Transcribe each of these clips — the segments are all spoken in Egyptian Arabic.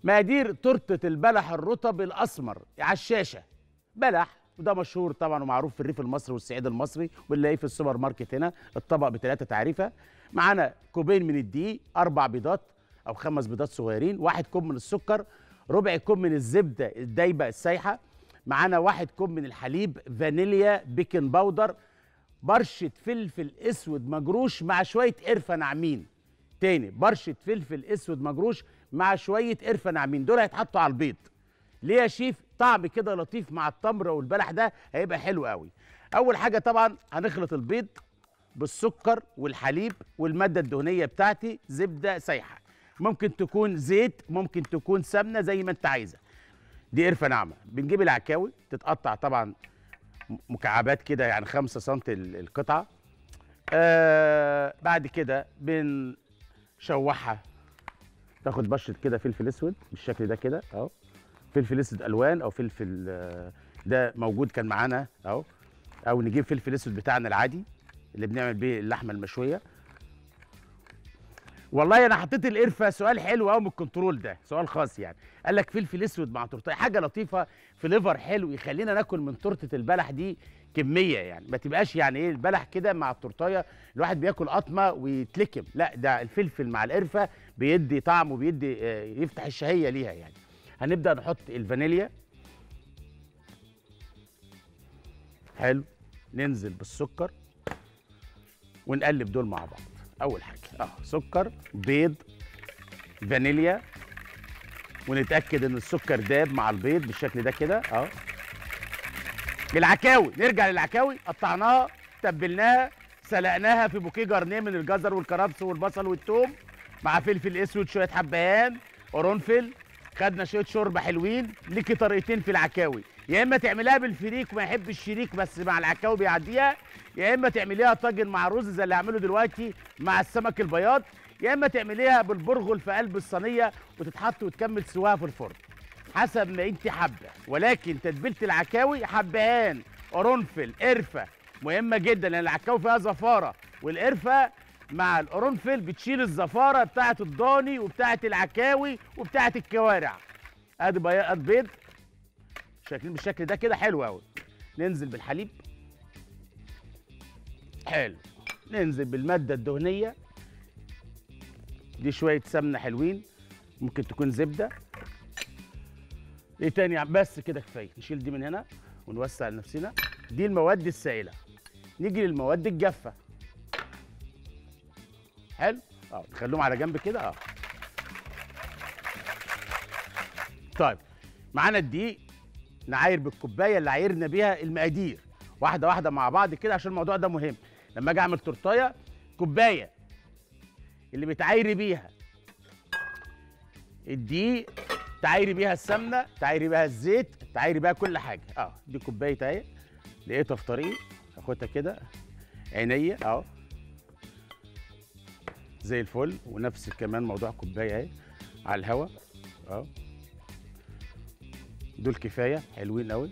مقادير تورته البلح الرطب الاسمر على الشاشه بلح وده مشهور طبعا ومعروف في الريف المصري والصعيد المصري واللي في السوبر ماركت هنا الطبق بثلاثه تعريفه معانا كوبين من الدقيق اربع بيضات او خمس بيضات صغيرين واحد كوب من السكر ربع كوب من الزبده الدايبه السايحه معانا واحد كوب من الحليب فانيليا بيكنج باودر برشه فلفل اسود مجروش مع شويه قرفه ناعمين تاني برشه فلفل اسود مجروش مع شويه قرفه ناعمين دول هيتحطوا على البيض ليه يا شيف طعم كده لطيف مع التمر والبلح ده هيبقى حلو قوي اول حاجه طبعا هنخلط البيض بالسكر والحليب والماده الدهنيه بتاعتي زبده سايحه ممكن تكون زيت ممكن تكون سمنه زي ما انت عايزه دي قرفه ناعمه بنجيب العكاوي تتقطع طبعا مكعبات كده يعني 5 سم القطعه آه بعد كده بنشوحها تاخد بشره كده فلفل اسود بالشكل ده كده اهو فلفل اسود الوان او فلفل آه، ده موجود كان معانا اهو او نجيب فلفل اسود بتاعنا العادي اللي بنعمل بيه اللحمه المشويه والله انا حطيت القرفه سؤال حلو قوي من الكنترول ده سؤال خاص يعني قال لك فلفل اسود مع تورتيه حاجه لطيفه فليفر حلو يخلينا ناكل من تورته البلح دي كميه يعني ما تبقاش يعني ايه البلح كده مع التورتيه الواحد بياكل قطمه ويتلكم لا ده الفلفل مع القرفه بيدي طعم وبيدي آه، يفتح الشهيه ليها يعني هنبدا نحط الفانيليا حلو ننزل بالسكر ونقلب دول مع بعض اول حاجه اه سكر بيض فانيليا ونتاكد ان السكر داب مع البيض بالشكل ده كده اه العكاوي نرجع للعكاوي قطعناها تبلناها سلقناها في بوكيه جرنيه من الجزر والكرفس والبصل والثوم مع فلفل اسود شويه حبهان قرنفل خدنا شويه شوربه حلوين ليكي طريقتين في العكاوي يا اما تعمليها بالفريك وما يحب الشريك بس مع العكاوي بيعديها يا اما تعمليها طاجن مع رز زي اللي هعمله دلوقتي مع السمك البياض يا اما تعمليها بالبرغل في قلب الصينيه وتتحط وتكمل سواها في الفرن حسب ما انت حابه ولكن تتبيله العكاوي حبهان قرنفل قرفه مهمه جدا لان العكاوي فيها زفاره والقرفه مع القرنفل بتشيل الزفاره بتاعه الضاني وبتاعه العكاوي وبتاعه الكوارع ادي بياض بيض شكلين بالشكل ده كده حلو قوي ننزل بالحليب حلو ننزل بالماده الدهنيه دي شويه سمنه حلوين ممكن تكون زبده ايه تاني يا عم؟ بس كده كفايه نشيل دي من هنا ونوسع لنفسنا دي المواد السائله نيجي للمواد الجافه حلو اه نخليهم على جنب كده اه طيب معانا الدقيق نعاير بالكوبايه اللي عايرنا بيها المقادير واحده واحده مع بعض كده عشان الموضوع ده مهم لما اجي اعمل تورتايه كوبايه اللي بتعايري بيها الدقيق تعايري بيها السمنه تعايري بيها الزيت تعايري بيها كل حاجه اه دي كوبايه اهي لقيتها في طريقي اخدها كده عينيا اهو زي الفل ونفس كمان موضوع كوبايه اهي على الهوا اهو دول كفايه حلوين قوي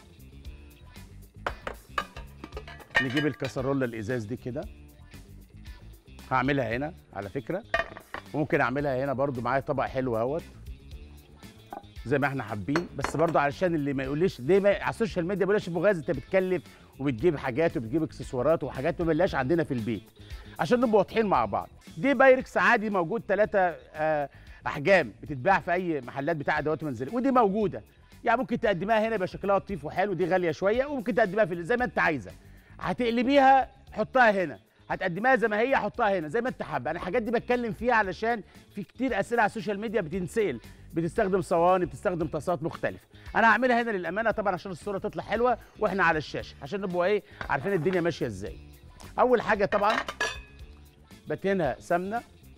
نجيب الكسرولة الازاز دي كده هعملها هنا على فكره وممكن اعملها هنا برضو معايا طبق حلو اهوت زي ما احنا حابين بس برضو علشان اللي ما يقوليش ليه ما على السوشيال ميديا بيقول لك ابو غاز انت بتكلف وبتجيب حاجات وبتجيب اكسسوارات وحاجات ما بنلاقيش عندنا في البيت عشان نبقى واضحين مع بعض دي بايركس عادي موجود ثلاثة احجام بتتباع في اي محلات بتاع ادوات منزليه ودي موجوده يعني ممكن تقدميها هنا يبقى شكلها لطيف وحلو دي غاليه شويه وممكن تقدميها في زي ما انت عايزه هتقلبيها حطها هنا هتقدميها زي ما هي حطها هنا زي ما انت حابه انا الحاجات دي بتكلم فيها علشان في كتير اسئله على السوشيال ميديا بتنسال بتستخدم صواني بتستخدم طاسات مختلفه انا هعملها هنا للامانه طبعا عشان الصوره تطلع حلوه واحنا على الشاشه عشان نبقى ايه عارفين الدنيا ماشيه ازاي اول حاجه طبعا بدهنها سمنه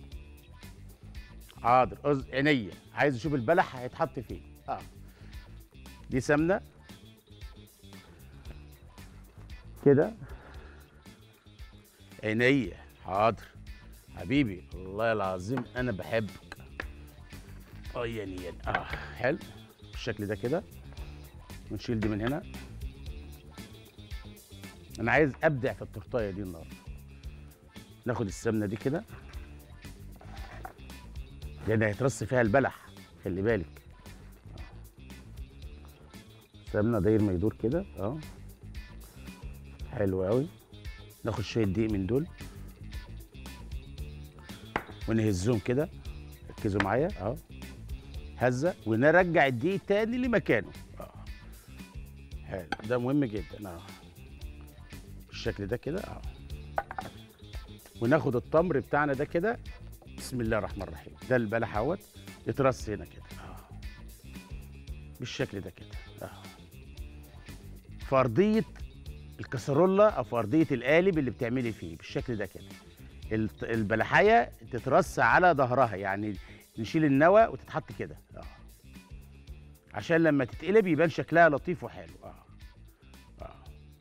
حاضر أز- عينيا عايز اشوف البلح هيتحط فين اه دي سمنه كده عينيا حاضر حبيبي والله العظيم انا بحبك اه يعني يعني اه حلو بالشكل ده كده ونشيل دي من هنا انا عايز ابدع في التورتايه دي النهارده ناخد السمنه دي كده لان هيترص فيها البلح خلي بالك سمنه داير ما يدور كده اه حلو قوي ناخد شويه دقيق من دول ونهزهم كده ركزوا معايا اه هزه ونرجع الدقيق تاني لمكانه اه حلو ده مهم جدا اه بالشكل ده كده اه وناخد التمر بتاعنا ده كده بسم الله الرحمن الرحيم ده البلح اهوت يترص هنا كده اه بالشكل ده كده اه في ارضيه الكسرولة او في ارضيه القالب اللي بتعملي فيه بالشكل ده كده الت- البلحايه تترص على ظهرها يعني نشيل النوى وتتحط كده اه عشان لما تتقلب يبان شكلها لطيف وحلو اه اه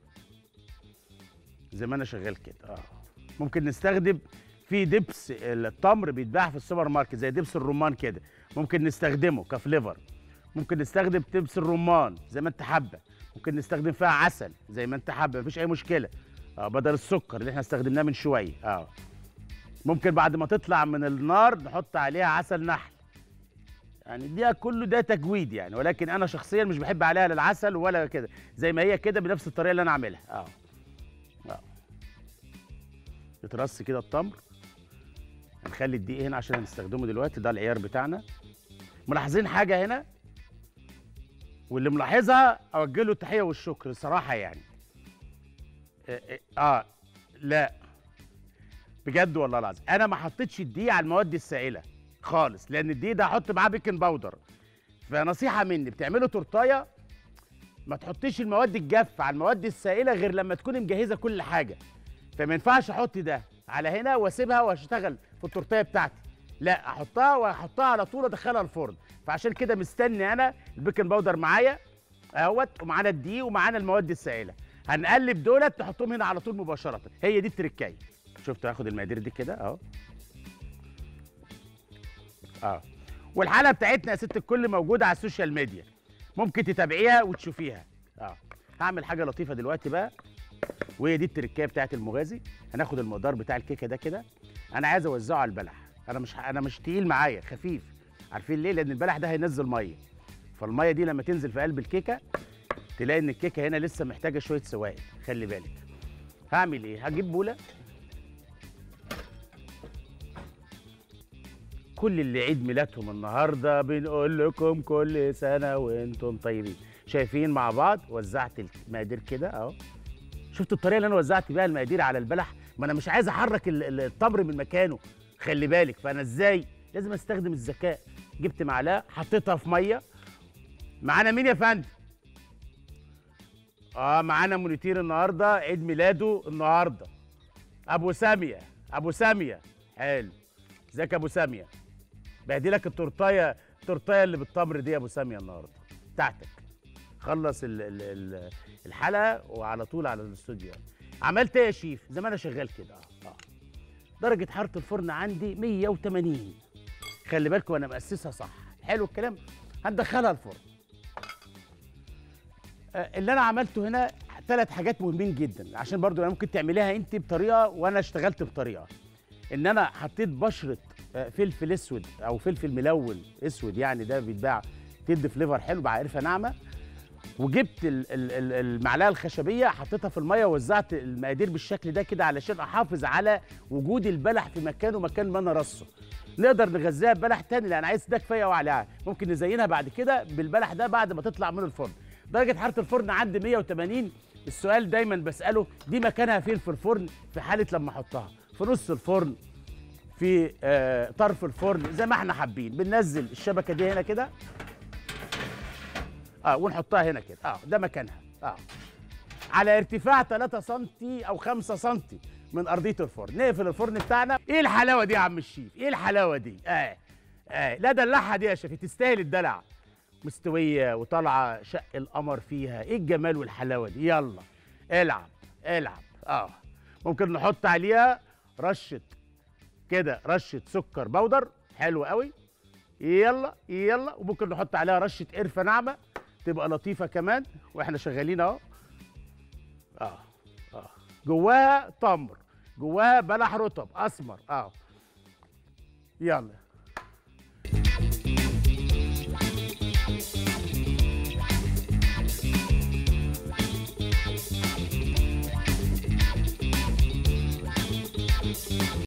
زي ما انا شغال كده اه ممكن نستخدم في دبس التمر بيتباع في السوبر ماركت زي دبس الرمان كده ممكن نستخدمه كفليفر ممكن نستخدم دبس الرمان زي ما انت حابه ممكن نستخدم فيها عسل زي ما انت حابه مفيش اي مشكله اه بدل السكر اللي احنا استخدمناه من شويه اه ممكن بعد ما تطلع من النار نحط عليها عسل نحل يعني ده كله ده تجويد يعني ولكن انا شخصيا مش بحب عليها لا العسل ولا كده زي ما هي كده بنفس الطريقه اللي انا عاملها اه اه يترص كده التمر هنخلي الدقيق هنا عشان هنستخدمه دلوقتي ده العيار بتاعنا ملاحظين حاجه هنا واللي ملاحظها اوجه له التحيه والشكر صراحه يعني اه, اه, آه لا بجد والله العظيم انا ما حطيتش الدقيق على المواد السائله خالص لان الدقيق ده هحط معاه بيكنج باودر فنصيحه مني بتعملوا تورتايه ما تحطيش المواد الجافه على المواد السائله غير لما تكوني مجهزه كل حاجه فما ينفعش احط ده على هنا واسيبها واشتغل في التورتايه بتاعتي لا احطها واحطها على طول ادخلها الفرن فعشان كده مستني انا البيكنج باودر معايا اهوت ومعانا الدقيق ومعانا المواد السائله هنقلب دولت نحطهم هنا على طول مباشره هي دي التركايه شفت هاخد المقادير دي كده اهو اه والحلقه بتاعتنا يا ست الكل موجوده على السوشيال ميديا ممكن تتابعيها وتشوفيها اه هعمل حاجه لطيفه دلوقتي بقى وهي دي التركايه بتاعت المغازي هناخد المقدار بتاع الكيكه ده كده انا عايز اوزعه على البلح انا مش انا مش تقيل معايا خفيف عارفين ليه لان البلح ده هينزل ميه فالميه دي لما تنزل في قلب الكيكه تلاقي ان الكيكه هنا لسه محتاجه شويه سوائل خلي بالك هعمل ايه هجيب بوله كل اللي عيد ميلادهم النهارده بنقول لكم كل سنه وانتم طيبين شايفين مع بعض وزعت المقادير كده اهو شفتوا الطريقه اللي انا وزعت بيها المقادير على البلح ما انا مش عايز احرك ال- ال- التمر من مكانه خلي بالك فانا ازاي لازم استخدم الذكاء جبت معلقه حطيتها في ميه معانا مين يا فندم اه معانا مونيتير النهارده عيد ميلاده النهارده ابو ساميه ابو ساميه حلو ازيك يا ابو ساميه بهدي لك التورتايه التورتايه اللي بالتمر دي يا ابو ساميه النهارده بتاعتك خلص ال ال ال الحلقه وعلى طول على الاستوديو عملت ايه يا شيف زي ما انا شغال كده اه اه درجه حراره الفرن عندي 180 خلي بالكم انا مأسسها صح حلو الكلام هندخلها الفرن آه، اللي انا عملته هنا ثلاث حاجات مهمين جدا عشان برضو أنا ممكن تعمليها انت بطريقه وانا اشتغلت بطريقه ان انا حطيت بشره آه، فلفل اسود او فلفل ملون اسود يعني ده بيتباع تدي فليفر حلو بعرفها ناعمه وجبت ال- ال- ال- المعلقه الخشبيه حطيتها في الميه ووزعت المقادير بالشكل ده كده علشان احافظ على وجود البلح في مكانه مكان ما انا رصه نقدر نغذيها ببلح تاني لان عايز ده كفايه وعليها ممكن نزينها بعد كده بالبلح ده بعد ما تطلع من الفرن درجه حراره الفرن عندي 180 السؤال دايما بساله دي مكانها فين في الفرن في حاله لما احطها في نص الفرن في آه طرف الفرن زي ما احنا حابين بننزل الشبكه دي هنا كده اه ونحطها هنا كده اه ده مكانها اه على ارتفاع 3 سم او 5 سم من ارضيه الفرن نقفل الفرن بتاعنا ايه الحلاوه دي يا عم الشيف ايه الحلاوه دي اه اه لا دلعها دي يا شيف تستاهل الدلع مستويه وطالعه شق القمر فيها ايه الجمال والحلاوه دي يلا العب العب اه ممكن نحط عليها رشه كده رشه سكر بودر حلو قوي يلا يلا وممكن نحط عليها رشه قرفه ناعمه تبقى لطيفه كمان واحنا شغالين اهو اه اه جواها تمر جواها بلح رطب اسمر اه يلا